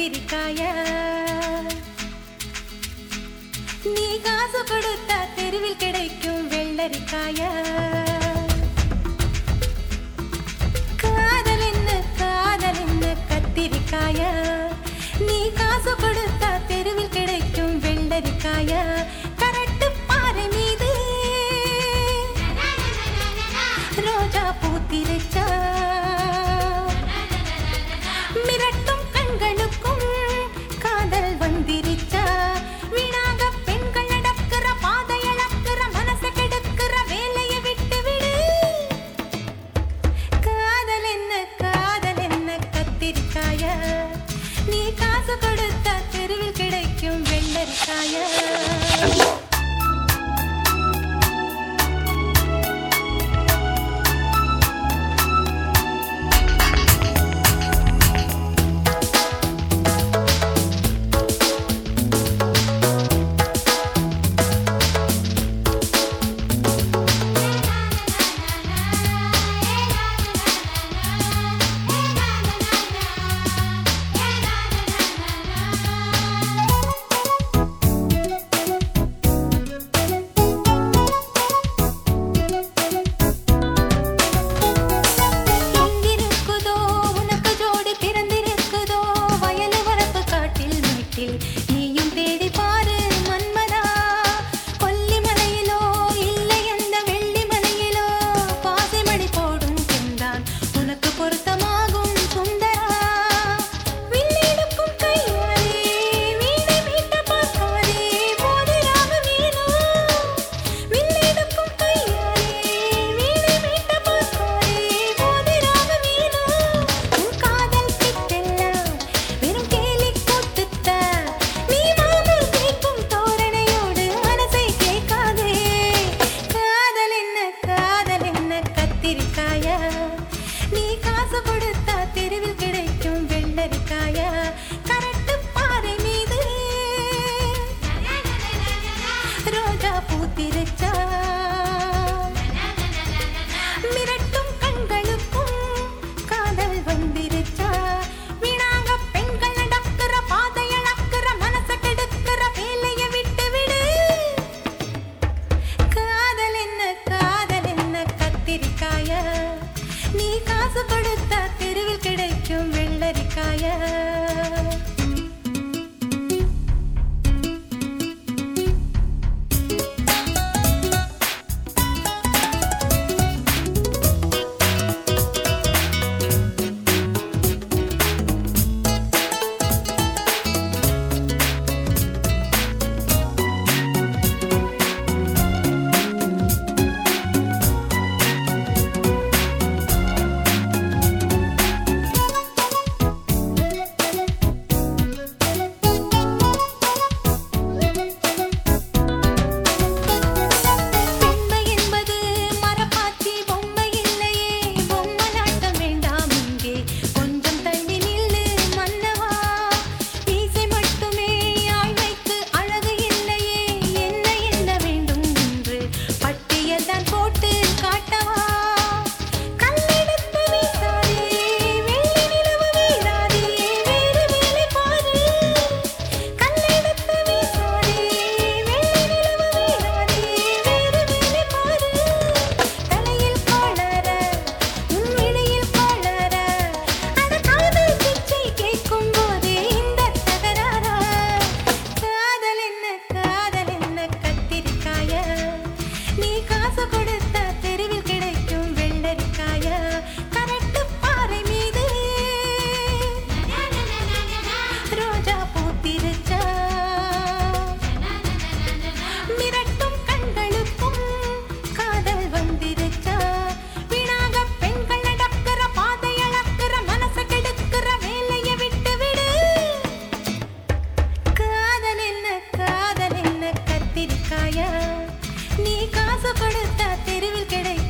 கத்திரிக்காயா நீ காசு கொடுத்தா தெருவில் கிடைக்கும் வெள்ளரிக்காயா காதல் என்ன காதல் என்ன கத்திரிக்காயா நீ காசு கொடுத்தா தெருவில் கிடைக்கும் வெள்ளரிக்காயா கரட்டு பாறை மீது ரோஜா பூத்திருச்சா மிரட்டும் கண்களுக்கும் காதல் வந்திருச்சா வீணாக பெண்கள் நடக்கிற பாதை அளக்கிற மனசை கெடுக்கிற வேலையை விட்டு விடு காதல் என்ன காதல் என்ன கத்திரிக்காயா நீ காசு கொடுத்தா தெருவில் கிடைக்கும் வெள்ளரிக்காயா எங்கிருக்குதோ உனக்கு ஜோடி பிறந்திருக்குதோ வயலு வரப்பு காட்டில் மேட்டில் நீயும் தேடி பாரு மன்மதா கொல்லிமலையிலோ இல்லை அந்த வெள்ளிமலையிலோ பாசிமணி போடும் செந்தான் உனக்கு பொருத்தமாகும் சுந்தரா வில்லிடுக்கும் கையாலே வீணை மீட்ட பார்க்காதே போதிராக வேணும் வில்லிடுக்கும் கையாலே வீணை மீட்ட பார்க்காதே போதிராக வேணும் உன் காதல் கிட்டெல்லாம் வெறும் கேலி கூத்துத்த நீ மாமல் கேட்கும் தோரணையோடு மனசை கேட்காதே காதல் என்ன காதல் என்ன கத்திரிக்காயா நீ காசு கொடுத்தா தெருவில் கிடைக்கும் வெள்ளரிக்காயா கரட்டு பாறை மீது ரோஜா பூத்திருச்சா மிரட்டும் கண்களுக்கும் காதல் வந்திருச்சா வீணாக பெண்கள் நடக்கிற பாதை அளக்கிற மனசை கெடுக்கிற வேலையை விட்டு விடு காதல் என்ன காதல் என்ன கத்திரிக்காயா நீ காசு கொடுத்தா தெருவில் கிடைக்கும் வெள்ளரிக்காயா பெண்மை என்பது மரப்பாச்சி பொம்மை இல்லையே பொம்மலாட்டம் வேண்டாம் இங்கே கொஞ்சம் தள்ளி நில்லு மன்னவா மீசை மட்டுமே ஆழ்வைக்கு அழகு இல்லையே என்ன என்ன வேண்டும் என்று பட்டியல் தான் போட்டு காட்டவா கல்லெடுத்து வீசாதே வெள்ளி நிலவு வீராதே வேறு வேலை பாரு கல்லெடுத்து வீசாதே வெள்ளி நிலவு வீராதே வேறு வேலை பாரு தலையில் கோளர உன் விழியில் கோளர அட காதல் பிச்சை கேட்கும் போதே இந்த தகராறா காதல் என்ன காதல் என்ன கத்திரிக்காயா நீ காசு கொடுத்தா தெருவில் கிடைக்கும் வெள்ளரிக்காயா கரட்டு பாறை மீது ரோஜா பூத்திருச்சா மிரட்டும் கண்களுக்கும் காதல் வந்திருச்சா வீணாக பெண்கள் நடக்கிற பாதை அளக்கிற மனசை கெடுக்கிற வேலையை விட்டு விடு காதல் என்ன காதல் என்ன கத்திரிக்காயா நீ காசு கொடுத்தா தெருவில் கிடைக்கும்